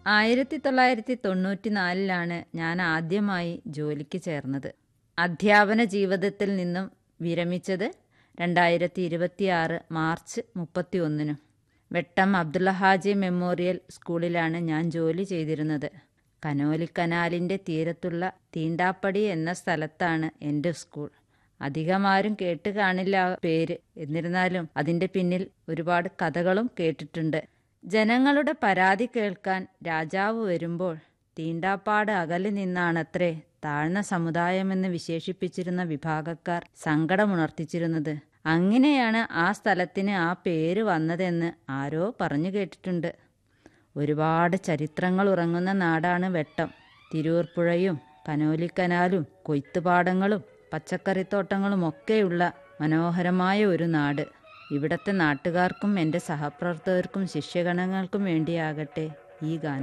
ആയിരത്തി തൊള്ളായിരത്തി തൊണ്ണൂറ്റി നാലിലാണ് ഞാൻ ആദ്യമായി ജോലിക്ക് ചേർന്നത് അധ്യാപന ജീവിതത്തിൽ നിന്നും വിരമിച്ചത് രണ്ടായിരത്തി ഇരുപത്തിയാറ് മാർച്ച് മുപ്പത്തി ഒന്നിനും വെട്ടം അബ്ദുള്ള ഹാജി മെമ്മോറിയൽ സ്കൂളിലാണ് ഞാൻ ജോലി ചെയ്തിരുന്നത് കനോലിക്കനാലിൻ്റെ തീരത്തുള്ള തീണ്ടാപ്പടി എന്ന സ്ഥലത്താണ് എൻ്റെ സ്കൂൾ അധികമാരും കേട്ട് കാണില്ല ആ പേര് എന്നിരുന്നാലും അതിൻ്റെ പിന്നിൽ ഒരുപാട് കഥകളും കേട്ടിട്ടുണ്ട് ജനങ്ങളുടെ പരാതി കേൾക്കാൻ രാജാവ് വരുമ്പോൾ തീണ്ടാപ്പാട് അകലെ നിന്നാണത്രേ താഴ്ന്ന സമുദായമെന്ന് വിശേഷിപ്പിച്ചിരുന്ന വിഭാഗക്കാർ സങ്കടമുണർത്തിച്ചിരുന്നത് അങ്ങനെയാണ് ആ സ്ഥലത്തിന് ആ പേര് വന്നതെന്ന് ആരോ പറഞ്ഞു കേട്ടിട്ടുണ്ട് ഒരുപാട് ചരിത്രങ്ങൾ ഉറങ്ങുന്ന നാടാണ് വെട്ടം തിരൂർപ്പുഴയും കനോലിക്കനാലും കൊയ്ത്തുപാടങ്ങളും പച്ചക്കറിത്തോട്ടങ്ങളും ഒക്കെയുള്ള മനോഹരമായ ഒരു നാട് ഇവിടത്തെ നാട്ടുകാർക്കും എൻ്റെ സഹപ്രവർത്തകർക്കും ശിഷ്യഗണങ്ങൾക്കും വേണ്ടിയാകട്ടെ ഈ ഗാനം